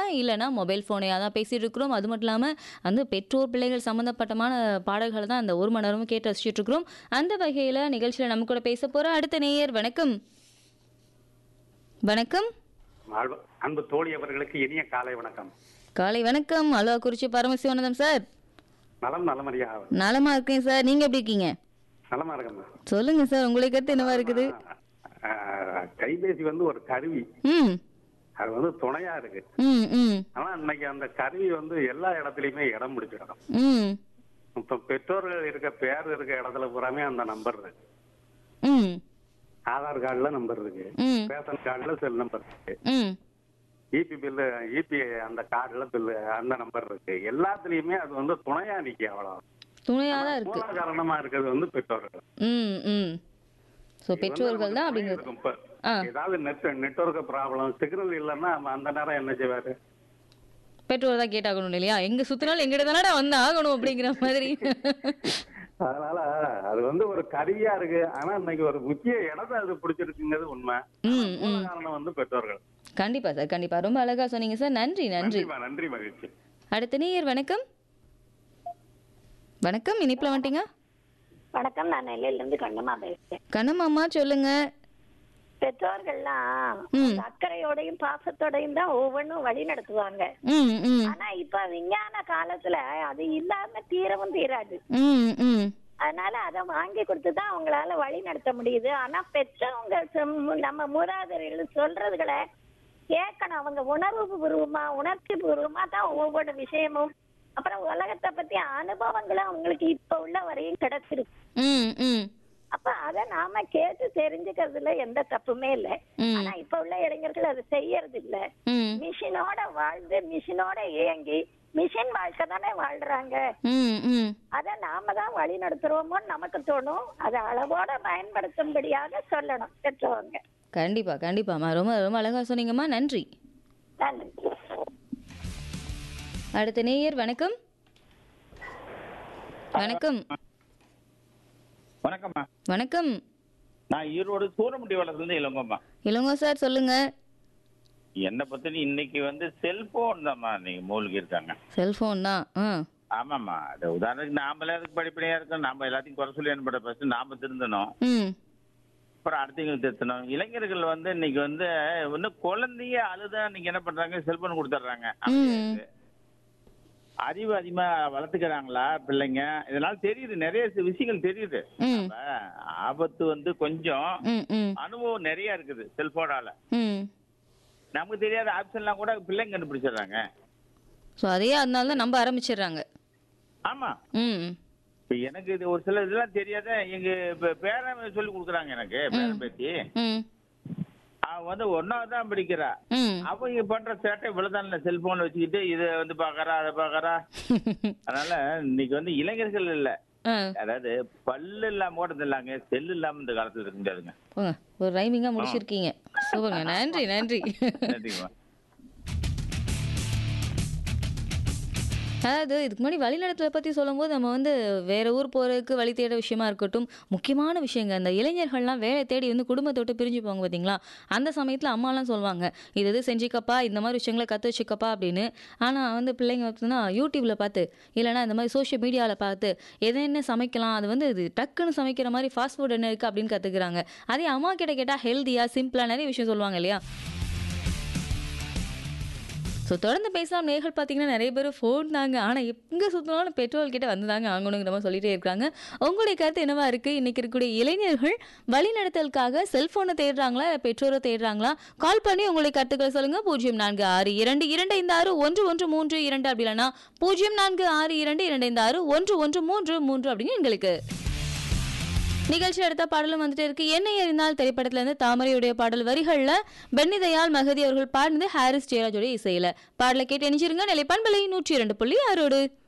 இல்லைனா மொபைல் ஃபோனையாக தான் பேசிட்டு இருக்கிறோம் அது மட்டும் இல்லாமல் வந்து பெற்றோர் பிள்ளைகள் சம்மந்தப்பட்டமான பாடல்களை தான் அந்த ஒரு மணி நேரமும் கேட்டு ரசிச்சுட்டு இருக்கிறோம் அந்த வகையில் நிகழ்ச்சியில் நம்ம கூட பேச போகிற அடுத்த நேயர் வணக்கம் வணக்கம் வாழ்வ- அன்பு தோழி அவர்களுக்கு இனிய காலை வணக்கம் காலை வணக்கம் அலுவா குறிச்சி பரமசிவனதம் சார் நலம் நலமறியா நலமா இருக்கேன் சார் நீங்க எப்படி இருக்கீங்க நலமா இருக்கம்மா சொல்லுங்க சார் உங்களுக்கு கருத்து என்னவா இருக்குது ஆஹ், கைபேசி வந்து ஒரு கருவி ம் அது வந்து துணையா இருக்கு ம் ம் ஆனா இன்னைக்கு அந்த கருவி வந்து எல்லா இடத்துலயுமே இடம் பிடிச்சிடும் ம் இப்ப பெற்றோர்கள் இருக்க பேர் இருக்க இடத்துல பூராமே அந்த நம்பர் இருக்கு ம் ஆதார் கார்டுல நம்பர் இருக்கு ம் ரேஷன் கார்டுல செல் நம்பர் இருக்கு ம் இபி பில்லு இபி அந்த கார்டுல பில்லு அந்த நம்பர் இருக்கு எல்லாத்துலயுமே அது வந்து துணையா நிக்க அவ்வளவு துணையாக தான் இருக்கு மூல காரணமா இருக்கிறது வந்து பெற்றோர்கள் ம் ம் ஸோ பெற்றோர்கள் தான் அப்படிங்கிறது இருக்கும் இப்ப. ஆ. ஏதாவது நெட் நெட்வொர்க் ப்ராப்ளம் சிக்னல் இல்லைன்னா அவன் அந்த நேரம் என்ன செய்வாரு பெற்றோர் தான் கேட்டாகணும் இல்லையா எங்க சுத்தினாலும் எங்கிட்ட தானடா வந்து ஆகணும் அப்படிங்கிற மாதிரி அதனால அது வந்து ஒரு கருவியா இருக்கு ஆனா இன்னைக்கு ஒரு முக்கிய இடத்தை அது பிடிச்சிருக்குங்கிறது உண்மை ம் மூல ம் காரணம் வந்து பெற்றோர்கள் கண்டிப்பா சார் கண்டிப்பா ரொம்ப அழகா சொன்னீங்க சார் நன்றி நன்றி நன்றிமா நன்றி மகிழ்ச்சி அடுத்த நேயர் வணக்கம் வணக்கம் இனிப்புல வந்துட்டீங்க வணக்கம் நான் நெல்லையில இருந்து கண்ணம்மா பேசுறேன் கண்ணம்மா சொல்லுங்க பெற்றோர்கள்லாம் ம். அந்த அக்கறையோடையும் பாசத்தோடையும் தான் ஒவ்வொன்றும் வழி நடத்துவாங்க ம் ம் ஆனா இப்ப விஞ்ஞான காலத்துல அது இல்லாம தீரவும் தீராது ம் ம் அதனால அதை வாங்கி கொடுத்து தான் அவங்களால வழி நடத்த முடியுது ஆனா பெற்றவங்க சொம்- நம்ம மூதாதையர்கள் சொல்றதுகளை கேட்கணும் அவங்க உணர்வு பூர்வமா உணர்ச்சி பூர்வமா தான் ஒவ்வொரு விஷயமும் அப்புறம் உலகத்தை பத்தி அனுபவங்களும் அவங்களுக்கு இப்ப உள்ள வரையும் கிடைச்சிருக்கு ம் ம் அப்ப அத நாம கேட்டு தெரிஞ்சுக்கிறதுல எந்த தப்புமே இல்ல ம். ஆனா இப்ப உள்ள இளைஞர்கள் அது செய்யறது இல்ல ம் மிஷினோட வாழ்ந்து மிஷினோட இயங்கி மிஷின் வாழ்க்கை தானே வாழ்றாங்க ம் ம் அத நாம தான் வழி நடத்துறோமோன்னு நமக்கு தோணும் அதை அளவோட பயன்படுத்தும்படியாக சொல்லணும் பெற்றவங்க கண்டிப்பா கண்டிப்பாம்மா ரொம்ப ரொம்ப அழகா சொன்னீங்கம்மா நன்றி நன்றி அடுத்த நேயர் வணக்கம் வணக்கம் வணக்கம்மா வணக்கம் நான் ஈரோடு சூரமுட்டி வளர்த்துலேருந்து இளங்கம்மா இளங்கோ சார் சொல்லுங்க என்னை பத்தி இன்னைக்கு வந்து செல்போன் தான்மா நீங்க மூழ்கி இருக்காங்க செல்போன் தான் ஆ ஆமாம்மா அது உதாரணத்துக்கு நாமளே அதுக்கு படிப்படியா இருக்கோம் நாம எல்லாத்தையும் குறை சொல்லி அனுப்பிட ஃபர்ஸ்ட் நாம திருந்தணும் ம் அப்புறம் அடுத்தவங்களுக்கு திருத்தணும் இளைஞர்கள் வந்து இன்னைக்கு வந்து இன்னும் குழந்தைய அழுதா நீங்க என்ன பண்றாங்க செல்போன் கொடுத்துட்றாங்க ம். அறிவு அதிகமா வளர்த்துக்கிறாங்களா பிள்ளைங்க இதனால தெரியுது நிறைய விஷயங்கள் தெரியுது ம் அப்ப ஆபத்து வந்து கொஞ்சம் ம் ம் அனுபவம் நிறைய இருக்குது செல்போனால ம் நமக்கு தெரியாத ஆப்ஷன்லாம் கூட பிள்ளைங்க கண்டுபிடிச்சிடுறாங்க ஸோ அதையே அதனால தான் நம்ப ஆரம்பிச்சிடுறாங்க ஆமா ம் இப்ப எனக்கு இது ஒரு சில இதெல்லாம் தெரியாத எங்க இப்ப பேரன் சொல்லி கொடுக்குறாங்க எனக்கு பேரன் பேத்தி ம் அவன் வந்து ஒன்னாவது தான் படிக்கிறா ம் அவங்க பண்ற சேட்டை இவ்வளவுதான் செல்போன் வச்சுக்கிட்டு இதை வந்து பாக்கறா அதை பாக்கறா அதனால இன்னைக்கு வந்து இளைஞர்கள் இல்ல ஆ அதாவது பல்லு இல்லாம கூட இல்லாங்க செல் இல்லாம இந்த காலத்துல இருக்க முடியாதுங்க போங்க ஒரு ரைமிங்காக முடிச்சிருக்கீங்க சூப்பருங்க நன்றி நன்றி நன்றிங்கம்மா அதாவது இதுக்கு முன்னாடி வழிநடத்தலை பற்றி சொல்லும்போது நம்ம வந்து வேற ஊர் போகிறதுக்கு வழி தேட விஷயமா இருக்கட்டும் முக்கியமான விஷயங்க அந்த இளைஞர்கள்லாம் வேலை தேடி வந்து குடும்பத்தை விட்டு பிரிஞ்சு போவாங்க பார்த்தீங்களா அந்த சமயத்தில் அம்மாலாம் சொல்லுவாங்க இது இது செஞ்சுக்கப்பா இந்த மாதிரி விஷயங்களை கற்று வச்சுக்கப்பா அப்படின்னு ஆனால் வந்து பிள்ளைங்க பார்த்தீங்கன்னா யூடியூப்பில் பார்த்து இல்லைனா இந்த மாதிரி சோஷியல் மீடியாவில் பார்த்து எதை என்ன சமைக்கலாம் அது வந்து இது டக்குன்னு சமைக்கிற மாதிரி ஃபாஸ்ட் ஃபுட் என்ன இருக்குது அப்படின்னு கற்றுக்குறாங்க அதே அம்மா கிட்ட கேட்டால் ஹெல்த்தியாக சிம்பிளாக நிறைய விஷயம் சொல்லுவாங்க இல்லையா ஸோ தொடர்ந்து பேசலாம் நேர்கள் பார்த்தீங்கன்னா நிறைய பேர் ஃபோன் தாங்க ஆனால் எங்கே சுற்றினாலும் பெட்ரோல் கிட்ட வந்து தாங்க ஆகணுங்கிற மாதிரி சொல்லிட்டே இருக்காங்க உங்களுடைய கருத்து என்னவா இருக்குது இன்றைக்கி இருக்கக்கூடிய இளைஞர்கள் வழிநடத்தலுக்காக செல்ஃபோனை தேடுறாங்களா இல்லை பெற்றோரை தேடுறாங்களா கால் பண்ணி உங்களுடைய கருத்துக்களை சொல்லுங்கள் பூஜ்ஜியம் நான்கு ஆறு இரண்டு இரண்டு ஐந்து ஆறு ஒன்று ஒன்று மூன்று இரண்டு அப்படி இல்லைனா பூஜ்ஜியம் நான்கு ஆறு இரண்டு இரண்டு ஐந்து ஆறு ஒன்று ஒன்று மூன்று மூன்று அப்படின்னு எங்களுக்கு நிகழ்ச்சி அடுத்த பாடலும் வந்துட்டு இருக்கு என்னை அறிந்தால் திரைப்படத்துல இருந்து தாமரையுடைய பாடல் வரிகள்ல பென்னி தயாள் மகதி அவர்கள் பாடினது ஹாரிஸ் ஜெயராஜோட இசையில பாடலை கேட்டு இணைஞ்சிருங்க நிலைப்பான்பலை நூற்றி இரண்டு புள்ளி ஆறோடு